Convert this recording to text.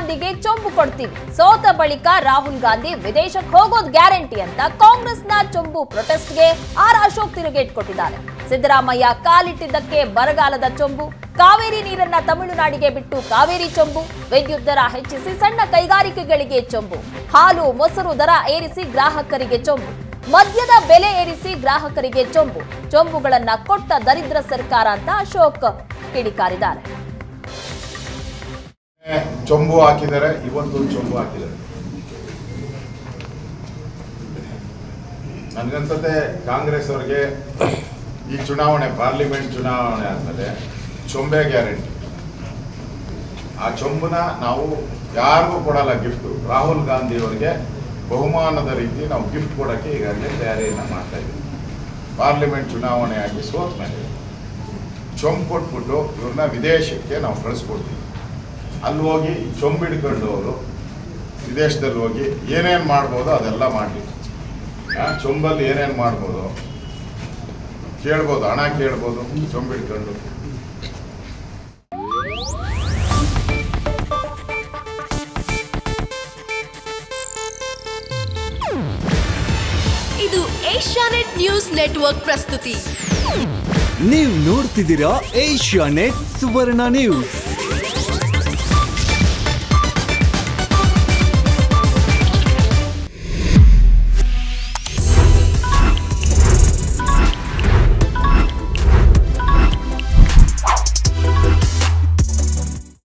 ಗಾಂಧಿಗೆ ಚೊಂಬು ಕೊಡ್ತೀವಿ ಸೋತ ಬಳಿಕ ರಾಹುಲ್ ಗಾಂಧಿ ವಿದೇಶಕ್ಕೆ ಹೋಗೋದು ಗ್ಯಾರಂಟಿ ಅಂತ ಕಾಂಗ್ರೆಸ್ನ ಚೊಂಬು ಪ್ರೊಟೆಸ್ಟ್ಗೆ ಆರ್ ಅಶೋಕ್ ತಿರುಗೇಟ್ ಕೊಟ್ಟಿದ್ದಾರೆ ಸಿದ್ದರಾಮಯ್ಯ ಕಾಲಿಟ್ಟಿದ್ದಕ್ಕೆ ಬರಗಾಲದ ಚೊಂಬು ಕಾವೇರಿ ನೀರನ್ನ ತಮಿಳುನಾಡಿಗೆ ಬಿಟ್ಟು ಕಾವೇರಿ ಚೊಂಬು ವಿದ್ಯುತ್ ದರ ಹೆಚ್ಚಿಸಿ ಸಣ್ಣ ಕೈಗಾರಿಕೆಗಳಿಗೆ ಚೊಂಬು ಹಾಲು ಮೊಸರು ದರ ಏರಿಸಿ ಗ್ರಾಹಕರಿಗೆ ಚೊಂಬು ಮದ್ಯದ ಬೆಲೆ ಏರಿಸಿ ಗ್ರಾಹಕರಿಗೆ ಚೊಂಬು ಚೊಂಬುಗಳನ್ನ ಕೊಟ್ಟ ದರಿದ್ರ ಸರ್ಕಾರ ಅಂತ ಅಶೋಕ್ ಕಿಡಿಕಾರಿದ್ದಾರೆ ಚೊಂಬು ಹಾಕಿದ್ದಾರೆ ಇವತ್ತು ಚೊಂಬು ಹಾಕಿದ್ದಾರೆ ನನ್ಗನ್ಸತ್ತೆ ಕಾಂಗ್ರೆಸ್ ಅವರಿಗೆ ಈ ಚುನಾವಣೆ ಪಾರ್ಲಿಮೆಂಟ್ ಚುನಾವಣೆ ಆದ್ಮೇಲೆ ಚೊಂಬೆ ಗ್ಯಾರಂಟಿ ಆ ಚೊಂಬುನ ನಾವು ಯಾರಿಗೂ ಕೊಡಲ್ಲ ಗಿಫ್ಟ್ ರಾಹುಲ್ ಗಾಂಧಿ ಅವರಿಗೆ ಬಹುಮಾನದ ರೀತಿ ನಾವು ಗಿಫ್ಟ್ ಕೊಡಕ್ಕೆ ಈಗಾಗಲೇ ತಯಾರಿಯನ್ನ ಮಾಡ್ತಾ ಇದ್ದೀವಿ ಪಾರ್ಲಿಮೆಂಟ್ ಚುನಾವಣೆ ಆಗಿ ಸೋತ ಮೇಲೆ ಚೊಂಬು ಕೊಟ್ಬಿಟ್ಟು ಇವ್ರನ್ನ ವಿದೇಶಕ್ಕೆ ನಾವು ಕಳಿಸ್ಕೊಡ್ತೀವಿ ಅಲ್ಲಿ ಹೋಗಿ ಚೊಂಬು ಹಿಡ್ಕೊಂಡು ಅವರು ವಿದೇಶದಲ್ಲಿ ಹೋಗಿ ಏನೇನು ಮಾಡ್ಬೋದು ಅದೆಲ್ಲ ಮಾಡಲಿ ಚೊಂಬಲ್ಲಿ ಏನೇನು ಮಾಡ್ಬೋದು ಕೇಳ್ಬೋದು ಹಣ ಕೇಳ್ಬೋದು ಚೊಂಬು ಹಿಡ್ಕೊಂಡು ಇದು ಏಷ್ಯಾನೆಟ್ ನ್ಯೂಸ್ ನೆಟ್ವರ್ಕ್ ಪ್ರಸ್ತುತಿ ನೀವು ನೋಡ್ತಿದ್ದೀರಾ ಏಷ್ಯಾ ನೆಟ್ ಸುವರ್ಣ ನ್ಯೂಸ್